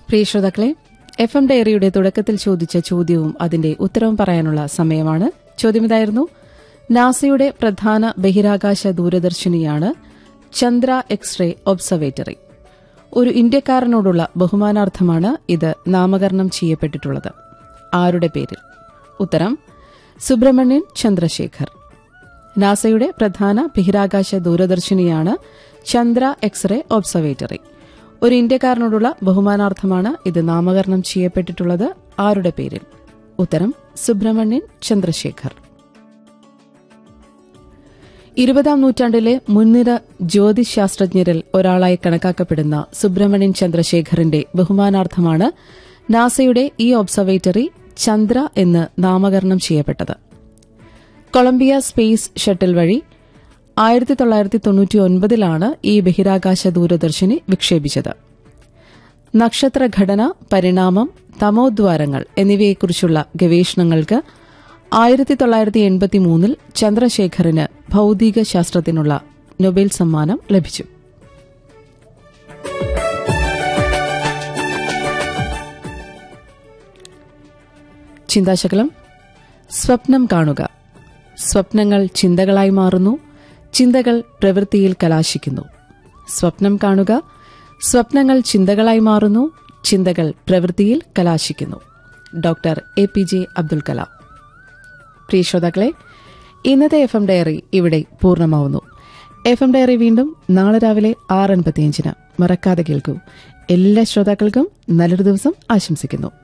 പ്രിയ ശ്രോതാക്കളെ F M ഡയറിയുടെ തുടക്കത്തിൽ ചോദിച്ച ചോദ്യവും അതിന്റെ ഉത്തരവും പറയാനുള്ള സമയമാണ് ചോദ്യമിതായിരുന്നു നാസയുടെ പ്രധാന ബഹിരാകാശ ദൂരദർശിനിയാണ് ചന്ദ്ര എക്സ്റേ ഒബ്സർവേറ്ററി ഒരു ഇന്ത്യക്കാരനോടുള്ള ബഹുമാനാർത്ഥമാണ് ഇത് നാമകരണം ചെയ്യപ്പെട്ടിട്ടുള്ളത് ആരുടെ പേരിൽ ഉത്തരം സുബ്രഹ്മണ്യൻ ചന്ദ്രശേഖർ നാസയുടെ പ്രധാന ബഹിരാകാശ ദൂരദർശിനിയാണ് ചന്ദ്ര എക്സ്റേ ഒബ്സർവേറ്ററി ഒരു ഇന്ത്യക്കാരനോടുള്ള ബഹുമാനാർത്ഥമാണ് ഇത് നാമകരണം ചെയ്യപ്പെട്ടിട്ടുള്ളത് ആരുടെ പേരിൽ ഉത്തരം സുബ്രഹ്മണ്യൻ ചന്ദ്രശേഖർ ഇരുപതാം നൂറ്റാണ്ടിലെ മുൻനിര ജ്യോതിശാസ്ത്രജ്ഞരിൽ ഒരാളായി കണക്കാക്കപ്പെടുന്ന സുബ്രഹ്മണ്യൻ ചന്ദ്രശേഖറിന്റെ ബഹുമാനാർത്ഥമാണ് നാസയുടെ ഈ ഒബ്സർവേറ്ററി ചന്ദ്ര എന്ന് നാമകരണം ചെയ്യപ്പെട്ടത് കൊളംബിയ സ്പേസ് ഷട്ടിൽ വഴി ആയിരത്തി തൊള്ളായിരത്തി തൊണ്ണൂറ്റി ഒൻപതിലാണ് ഈ ബഹിരാകാശ ദൂരദർശിനി വിക്ഷേപിച്ചത് നക്ഷത്രഘടന പരിണാമം തമോദ്വാരങ്ങൾ എന്നിവയെക്കുറിച്ചുള്ള ഗവേഷണങ്ങൾക്ക് ആയിരത്തി തൊള്ളായിരത്തി എൺപത്തിമൂന്നിൽ ചന്ദ്രശേഖറിന് ഭൌതിക ശാസ്ത്രത്തിനുള്ള നൊബേൽ സമ്മാനം ലഭിച്ചു ചിന്താശകലം സ്വപ്നം കാണുക സ്വപ്നങ്ങൾ ചിന്തകളായി മാറുന്നു ചിന്തകൾ പ്രവൃത്തിയിൽ കലാശിക്കുന്നു സ്വപ്നം കാണുക സ്വപ്നങ്ങൾ ചിന്തകളായി മാറുന്നു ചിന്തകൾ പ്രവൃത്തിയിൽ കലാശിക്കുന്നു doctor A P J Abdul Kalam പ്രിയ ശ്രോതാക്കളെ ഇന്നത്തെ എഫ് എം ഡയറി ഇവിടെ പൂർണ്ണമാവുന്നു എഫ് എം ഡയറി വീണ്ടും നാളെ രാവിലെ ആറ് അൻപത്തിയഞ്ചിന് മറക്കാതെ കേൾക്കൂ എല്ലാ ശ്രോതാക്കൾക്കും നല്ലൊരു ദിവസം ആശംസിക്കുന്നു